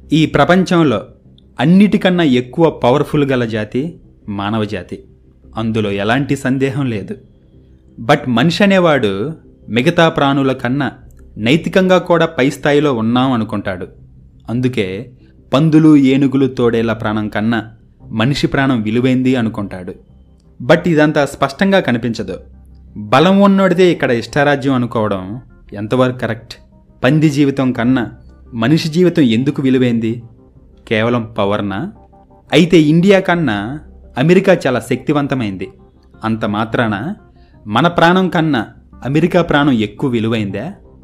ఈ ప్రపంచంలో అన్నిటికన్నా ఎక్కువ పవర్ఫుల్ గల జాతి మానవ జాతి అందులో ఎలాంటి సందేహం లేదు బట్ మనిషి అనేవాడు మిగతా ప్రాణుల కన్నా నైతికంగా కూడా పై స్థాయిలో ఉన్నాం అనుకుంటాడు అందుకే పందులు ఏనుగులు తోడేలా ప్రాణం కన్నా మనిషి ప్రాణం విలువైంది అనుకుంటాడు బట్ ఇదంతా స్పష్టంగా కనిపించదు బలం ఉన్నోడిదే ఇక్కడ ఇష్టారాజ్యం అనుకోవడం ఎంతవరకు కరెక్ట్ పంది జీవితం కన్నా మనిషి జీవితం ఎందుకు విలువైంది కేవలం పవర్నా అయితే ఇండియా కన్నా అమెరికా చాలా శక్తివంతమైంది అంత మాత్రాన మన ప్రాణం కన్నా అమెరికా ప్రాణం ఎక్కువ విలువైందా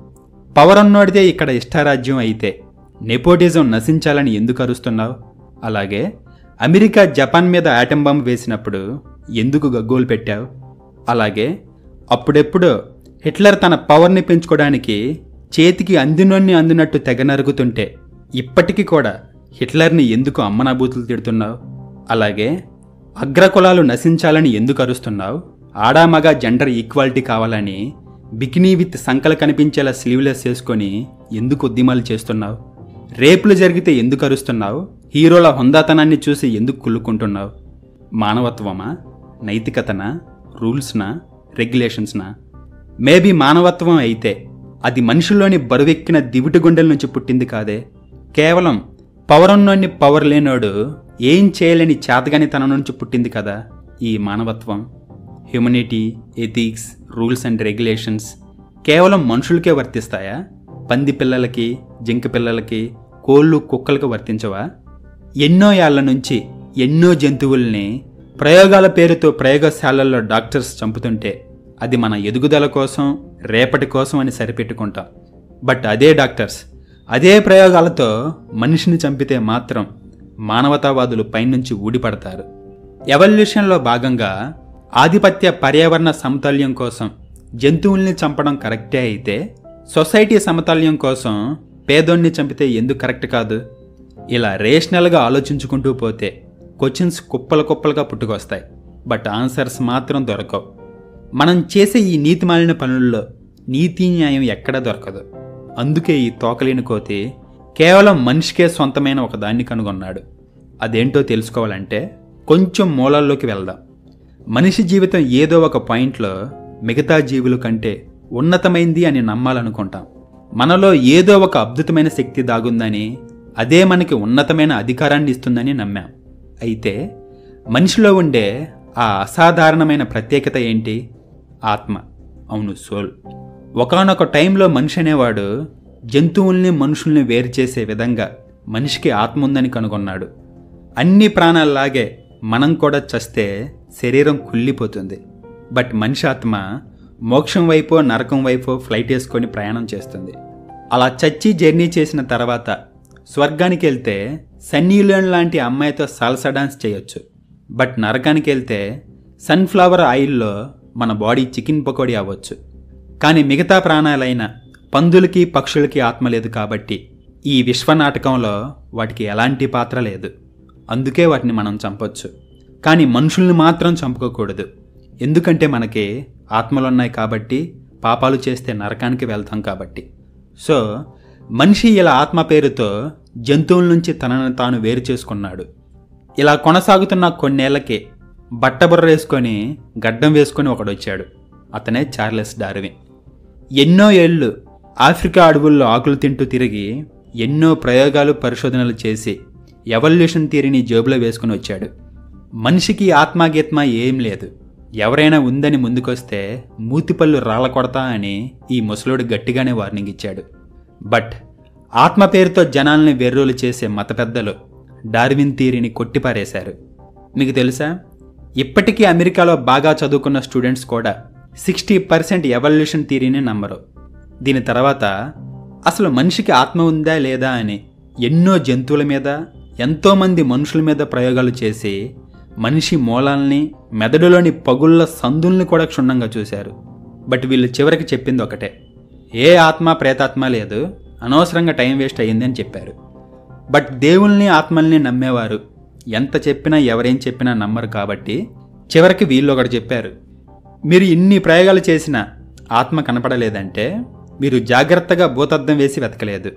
పవర్ ఉన్నోడిదే ఇక్కడ ఇష్టారాజ్యం అయితే నెపోటిజం నశించాలని ఎందుకు అరుస్తున్నావు అలాగే అమెరికా జపాన్ మీద ఆటం బాంబ్ వేసినప్పుడు ఎందుకు గగ్గోలు పెట్టావు అలాగే అప్పుడెప్పుడు హిట్లర్ తన పవర్ని పెంచుకోవడానికి చేతికి అందినోన్ని అందినట్టు తెగ నరుగుతుంటే ఇప్పటికీ కూడా హిట్లర్ని ఎందుకు అమ్మనాబూతులు తిడుతున్నావు అలాగే అగ్రకులాలు నశించాలని ఎందుకు అరుస్తున్నావు ఆడామగ జెండర్ ఈక్వాలిటీ కావాలని బికినీ విత్ సంకలు కనిపించేలా స్లీవ్లెస్ వేసుకొని ఎందుకు ఉద్యమాలు చేస్తున్నావు రేపులు జరిగితే ఎందుకు అరుస్తున్నావు హీరోల హుందాతనాన్ని చూసి ఎందుకు కుళ్ళుకుంటున్నావు మానవత్వమా నైతికతనా రూల్స్నా రెగ్యులేషన్స్నా మేబీ మానవత్వం అయితే అది మనుషుల్లోని బరువెక్కిన దివిటి గుండెల నుంచి పుట్టింది కాదే కేవలం పవర్ ఉన్నోన్ని పవర్ లేనోడు ఏం చేయలేని చేతగాని తన నుంచి పుట్టింది కదా ఈ మానవత్వం humanity ethics rules and regulations కేవలం మనుషులకే వర్తిస్తాయా పంది పిల్లలకి జింక పిల్లలకి కోళ్ళు కుక్కలకు వర్తించవా ఎన్నో ఏళ్ల నుంచి ఎన్నో జంతువుల్ని ప్రయోగాల పేరుతో ప్రయోగశాలల్లో డాక్టర్స్ చంపుతుంటే అది మన ఎదుగుదల కోసం రేపటి కోసం అని సరిపెట్టుకుంటాం బట్ అదే డాక్టర్స్ అదే ప్రయోగాలతో మనిషిని చంపితే మాత్రం మానవతావాదులు పైనుంచి ఊడిపడతారు ఎవల్యూషన్లో భాగంగా ఆధిపత్య పర్యావరణ సమతుల్యం కోసం జంతువుల్ని చంపడం కరెక్టే అయితే సొసైటీ సమతుల్యం కోసం పేదోన్ని చంపితే ఎందుకు కరెక్ట్ కాదు ఇలా రేషనల్గా ఆలోచించుకుంటూ పోతే క్వశ్చన్స్ కుప్పల కుప్పలుగా పుట్టుకొస్తాయి బట్ ఆన్సర్స్ మాత్రం దొరకవు మనం చేసే ఈ నీతిమాలిన పనుల్లో నీతి న్యాయం ఎక్కడా దొరకదు అందుకే ఈ తోకలేని కోతి కేవలం మనిషికే సొంతమైన ఒక దాన్ని కనుగొన్నాడు అదేంటో తెలుసుకోవాలంటే కొంచెం మూలాల్లోకి వెళ్దాం మనిషి జీవితం ఏదో ఒక పాయింట్లో మిగతా జీవుల కంటే ఉన్నతమైంది అని నమ్మాలనుకుంటాం మనలో ఏదో ఒక అద్భుతమైన శక్తి దాగుందని అదే మనకి ఉన్నతమైన అధికారాన్ని ఇస్తుందని నమ్మాం అయితే మనిషిలో ఉండే ఆ అసాధారణమైన ప్రత్యేకత ఏంటి ఆత్మ అవును సోల్ ఒకానొక టైంలో మనిషి అనేవాడు జంతువుల్ని మనుషుల్ని వేరు చేసే విధంగా మనిషికి ఆత్మ ఉందని కనుగొన్నాడు అన్ని ప్రాణాల్లాగే మనం కూడా చస్తే శరీరం కుళ్ళిపోతుంది బట్ మనిషి ఆత్మ మోక్షం వైపో నరకం వైపో ఫ్లైట్ వేసుకొని ప్రయాణం చేస్తుంది అలా చచ్చి జర్నీ చేసిన తర్వాత స్వర్గానికి వెళ్తే సన్నీలోన్ లాంటి అమ్మాయితో సాల్సా డాన్స్ చేయొచ్చు బట్ నరకానికి వెళ్తే సన్ఫ్లవర్ ఆయిల్లో మన బాడీ చికెన్ పకోడీ అవ్వచ్చు కానీ మిగతా ప్రాణాలైన పందులకి పక్షులకి ఆత్మ లేదు కాబట్టి ఈ విశ్వనాటకంలో వాటికి ఎలాంటి పాత్ర లేదు అందుకే వాటిని మనం చంపొచ్చు కానీ మనుషుల్ని మాత్రం చంపుకోకూడదు ఎందుకంటే మనకి ఆత్మలున్నాయి కాబట్టి పాపాలు చేస్తే నరకానికి వెళ్తాం కాబట్టి సో మనిషి ఇలా ఆత్మ పేరుతో జంతువుల నుంచి తనను తాను వేరు చేసుకున్నాడు ఇలా కొనసాగుతున్న కొన్నేళ్లకే బట్టబుర్ర వేసుకొని గడ్డం వేసుకొని ఒకడొచ్చాడు అతనే చార్లెస్ డార్విన్ ఎన్నో ఏళ్ళు ఆఫ్రికా అడవుల్లో ఆకులు తింటూ తిరిగి ఎన్నో ప్రయోగాలు పరిశోధనలు చేసి ఎవల్యూషన్ థియరీని జేబులో వేసుకుని వచ్చాడు మనిషికి ఆత్మాగీత్మ ఏం లేదు ఎవరైనా ఉందని ముందుకొస్తే మూతిపళ్ళు రాళ్ళ కొడతా అని ఈ ముసలోడు గట్టిగానే వార్నింగ్ ఇచ్చాడు బట్ ఆత్మ పేరుతో జనాల్ని వెర్రోలు చేసే మత పెద్దలు డార్విన్ థియరీని కొట్టిపారేశారు మీకు తెలుసా ఇప్పటికీ అమెరికాలో బాగా చదువుకున్న స్టూడెంట్స్ కూడా సిక్స్టీ పర్సెంట్ ఎవల్యూషన్ థియరీని నమ్మరు దీని తర్వాత అసలు మనిషికి ఆత్మ ఉందా లేదా అని ఎన్నో జంతువుల మీద ఎంతోమంది మనుషుల మీద ప్రయోగాలు చేసి మనిషి మూలాల్ని మెదడులోని పగుళ్ళ సందుల్ని కూడా క్షుణ్ణంగా చూశారు బట్ వీళ్ళు చివరికి చెప్పింది ఒకటే ఏ ఆత్మ ప్రేతాత్మ లేదు అనవసరంగా టైం వేస్ట్ అయ్యింది అని చెప్పారు బట్ దేవుల్ని ఆత్మల్ని నమ్మేవారు ఎంత చెప్పినా ఎవరేం చెప్పినా నమ్మరు కాబట్టి చివరికి వీళ్ళు ఒకటి చెప్పారు మీరు ఇన్ని ప్రయోగాలు చేసినా ఆత్మ కనపడలేదంటే మీరు జాగ్రత్తగా భూతద్దం వేసి వెతకలేదు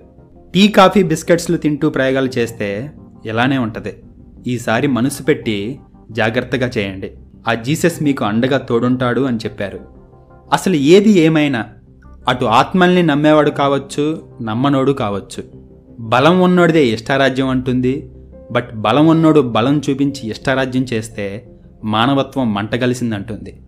టీ కాఫీ బిస్కెట్స్లు తింటూ ప్రయోగాలు చేస్తే ఇలానే ఉంటుంది ఈసారి మనసు పెట్టి జాగ్రత్తగా చేయండి ఆ జీసస్ మీకు అండగా తోడుంటాడు అని చెప్పారు అసలు ఏది ఏమైనా అటు ఆత్మల్ని నమ్మేవాడు కావచ్చు నమ్మనోడు కావచ్చు బలం ఉన్నోడిదే ఇష్టారాజ్యం అంటుంది బట్ బలం ఉన్నోడు బలం చూపించి ఇష్టారాజ్యం చేస్తే మానవత్వం మంటగలిసిందంటుంది